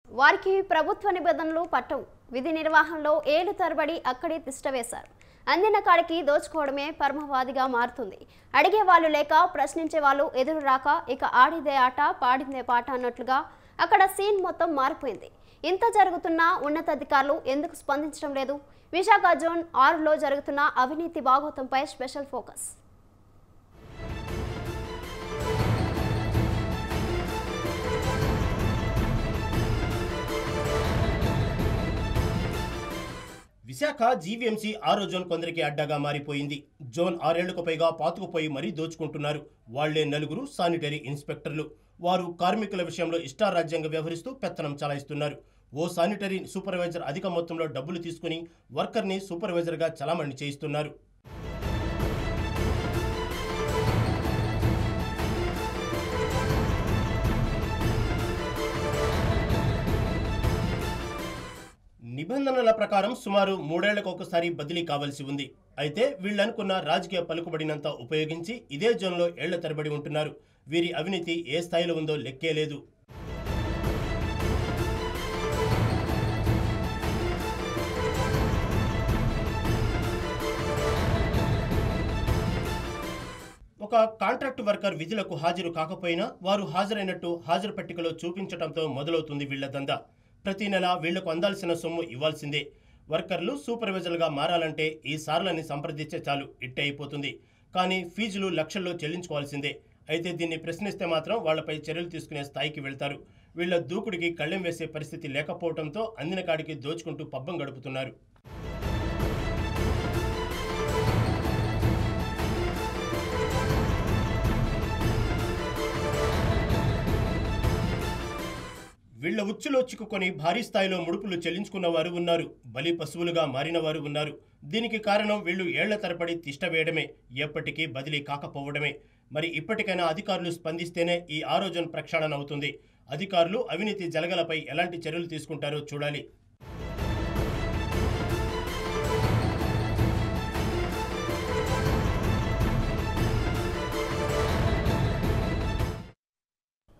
వారికి ప్రభుత్వ నిబంధనలు పట్టవు విధి నిర్వహణలో ఏళ్లు తరబడి అక్కడే తిష్టవేశారు అందిన కాడికి దోచుకోవడమే పరమవాదిగా మారుతుంది అడిగే వాళ్ళు లేక ప్రశ్నించే వాళ్ళు ఎదురు రాక ఇక ఆడిదే ఆట పాడిందే పాట అన్నట్లుగా అక్కడ సీన్ మొత్తం మారిపోయింది ఇంత జరుగుతున్నా ఉన్నతాధికారులు ఎందుకు స్పందించడం లేదు విశాఖ జోన్ ఆరులో జరుగుతున్న అవినీతి భాగోతంపై స్పెషల్ ఫోకస్ విశాఖ జీవీఎంసీ ఆరో జోన్ కొందరికి అడ్డాగా మారిపోయింది జోన్ ఆరేళ్లకు పైగా పాతుకుపోయి మరీ దోచుకుంటున్నారు వాళ్లే నలుగురు శానిటరీ ఇన్స్పెక్టర్లు వారు కార్మికుల విషయంలో ఇష్టారాజ్యంగా వ్యవహరిస్తూ పెత్తనం చలాయిస్తున్నారు ఓ శానిటరీ సూపర్వైజర్ అధిక మొత్తంలో డబ్బులు తీసుకుని వర్కర్ని సూపర్వైజర్గా చలామణి చేయిస్తున్నారు నిబంధనల ప్రకారం సుమారు మూడేళ్లకు ఒకసారి బదిలీ కావాల్సి ఉంది అయితే వీళ్ళనుకున్న రాజకీయ పలుకుబడినంత ఉపయోగించి ఇదే జోన్లో ఏళ్ల తరబడి ఉంటున్నారు వీరి అవినీతి ఏ స్థాయిలో ఉందో లెక్కే లేదు ఒక కాంట్రాక్ట్ వర్కర్ విధులకు హాజరు కాకపోయినా వారు హాజరైనట్టు హాజరు పట్టికలో చూపించడంతో మొదలవుతుంది వీళ్ల దందా ప్రతి నెల వీళ్లకు అందాల్సిన సొమ్ము ఇవ్వాల్సిందే వర్కర్లు సూపర్వైజర్లుగా మారాలంటే ఈ సార్లని సంప్రదిస్తే చాలు ఇట్టే అయిపోతుంది కానీ ఫీజులు లక్షల్లో చెల్లించుకోవాల్సిందే అయితే దీన్ని ప్రశ్నిస్తే మాత్రం వాళ్లపై చర్యలు తీసుకునే స్థాయికి వెళ్తారు వీళ్ల దూకుడికి కళ్ళెం వేసే పరిస్థితి లేకపోవడంతో అందిన కాడికి దోచుకుంటూ పబ్బం గడుపుతున్నారు వీళ్ల ఉచ్చులో చిక్కుకొని భారీ స్థాయిలో ముడుపులు చెల్లించుకున్న వారు ఉన్నారు బలి పశువులుగా మారిన వారు ఉన్నారు దీనికి కారణం వీళ్ళు ఏళ్ల తరబడి తిష్ట వేయడమే ఎప్పటికీ బదిలీ కాకపోవడమే మరి ఇప్పటికైనా అధికారులు స్పందిస్తేనే ఈ ఆరోజన్ ప్రక్షాళన అవుతుంది అధికారులు అవినీతి జలగలపై ఎలాంటి చర్యలు తీసుకుంటారో చూడాలి